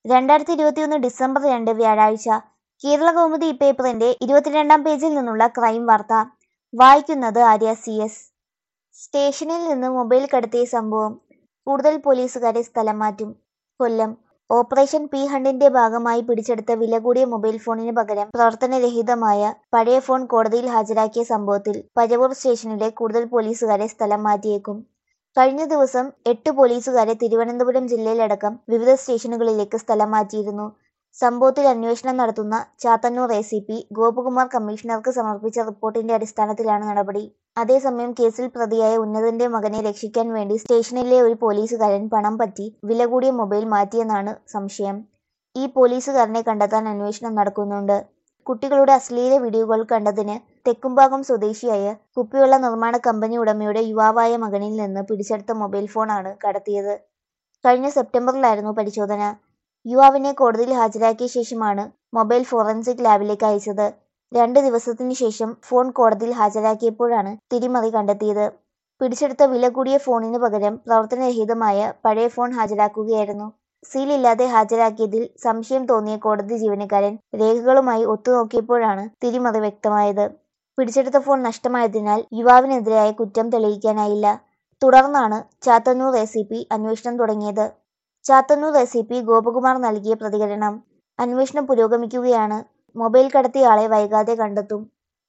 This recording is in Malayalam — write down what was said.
രണ്ടായിരത്തി ഇരുപത്തിയൊന്ന് ഡിസംബർ രണ്ട് വ്യാഴാഴ്ച കേരള കൗമുദി പേപ്പറിന്റെ ഇരുപത്തിരണ്ടാം പേജിൽ നിന്നുള്ള ക്രൈം വാർത്ത വായിക്കുന്നത് ആര്യ സി എസ് സ്റ്റേഷനിൽ നിന്ന് മൊബൈൽ കടത്തിയ സംഭവം കൂടുതൽ പോലീസുകാരെ സ്ഥലം മാറ്റും കൊല്ലം ഓപ്പറേഷൻ പി ഹണ്ടിന്റെ ഭാഗമായി പിടിച്ചെടുത്ത വില കൂടിയ മൊബൈൽ ഫോണിന് പകരം പ്രവർത്തനരഹിതമായ പഴയ ഫോൺ കോടതിയിൽ ഹാജരാക്കിയ സംഭവത്തിൽ പരവൂർ സ്റ്റേഷനിലെ കൂടുതൽ പോലീസുകാരെ സ്ഥലം മാറ്റിയേക്കും കഴിഞ്ഞ ദിവസം എട്ട് പോലീസുകാരെ തിരുവനന്തപുരം ജില്ലയിലടക്കം വിവിധ സ്റ്റേഷനുകളിലേക്ക് സ്ഥലം മാറ്റിയിരുന്നു സംഭവത്തിൽ അന്വേഷണം നടത്തുന്ന Chathannur A C P Gopakumar കമ്മീഷണർക്ക് സമർപ്പിച്ച റിപ്പോർട്ടിന്റെ അടിസ്ഥാനത്തിലാണ് നടപടി അതേസമയം കേസിൽ പ്രതിയായ ഉന്നതന്റെ മകനെ രക്ഷിക്കാൻ വേണ്ടി സ്റ്റേഷനിലെ ഒരു പോലീസുകാരൻ പണം പറ്റി വില കൂടിയ മൊബൈൽ മാറ്റിയെന്നാണ് സംശയം ഈ പോലീസുകാരനെ കണ്ടെത്താൻ അന്വേഷണം നടക്കുന്നുണ്ട് കുട്ടികളുടെ അശ്ലീല വീഡിയോകൾ കണ്ടതിന് തെക്കുംഭാഗം സ്വദേശിയായ കുപ്പിവെള്ള നിർമ്മാണ കമ്പനി ഉടമയുടെ യുവാവായ മകനിൽ നിന്ന് പിടിച്ചെടുത്ത മൊബൈൽ ഫോണാണ് കടത്തിയത് കഴിഞ്ഞ സെപ്റ്റംബറിലായിരുന്നു പരിശോധന യുവാവിനെ കോടതിയിൽ ഹാജരാക്കിയ ശേഷമാണ് മൊബൈൽ ഫോറൻസിക് ലാബിലേക്ക് അയച്ചത് രണ്ട് ദിവസത്തിനു ശേഷം ഫോൺ കോടതിയിൽ ഹാജരാക്കിയപ്പോഴാണ് തിരിമറി കണ്ടെത്തിയത് പിടിച്ചെടുത്ത വില കൂടിയ ഫോണിന് പകരം പ്രവർത്തനരഹിതമായ പഴയ ഫോൺ ഹാജരാക്കുകയായിരുന്നു സീലില്ലാതെ ഹാജരാക്കിയതിൽ സംശയം തോന്നിയ കോടതി ജീവനക്കാരൻ രേഖകളുമായി ഒത്തുനോക്കിയപ്പോഴാണ് തിരിമറി വ്യക്തമായത് പിടിച്ചെടുത്ത ഫോൺ നഷ്ടമായതിനാൽ യുവാവിനെതിരായ കുറ്റം തെളിയിക്കാനായില്ല തുടർന്നാണ് ചാത്തന്നൂർ എ സി പി അന്വേഷണം തുടങ്ങിയത് Chathannur S C P Gopakumar നൽകിയ പ്രതികരണം അന്വേഷണം പുരോഗമിക്കുകയാണ് മൊബൈൽ കടത്തിയ ആളെ വൈകാതെ കണ്ടെത്തും